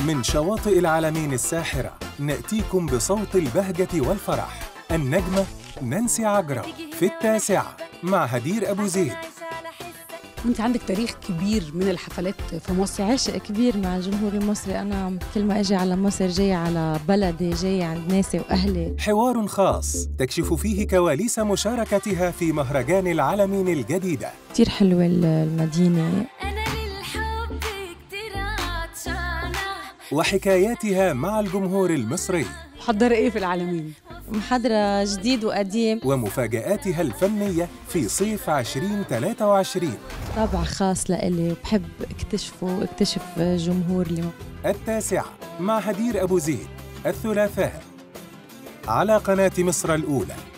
من شواطئ العالمين الساحرة نأتيكم بصوت البهجة والفرح النجمة نانسي عجرم في التاسعة مع هدير أبو زيد وانت عندك تاريخ كبير من الحفلات في مصر عشق كبير مع الجمهور المصري أنا كل ما أجي على مصر جاي على بلدي جاي عند ناسي وأهلي حوار خاص تكشف فيه كواليس مشاركتها في مهرجان العالمين الجديدة كتير حلوة المدينة أنا للحب كتير عطشانة وحكاياتها مع الجمهور المصري محضرة ايه في العالمين؟ محاضرة جديد وقديم ومفاجآتها الفنية في صيف 2023 طابع خاص لإلي وبحب اكتشفه واكتشف جمهور اللي التاسعة مع هدير أبو زيد الثلاثاء على قناة مصر الأولى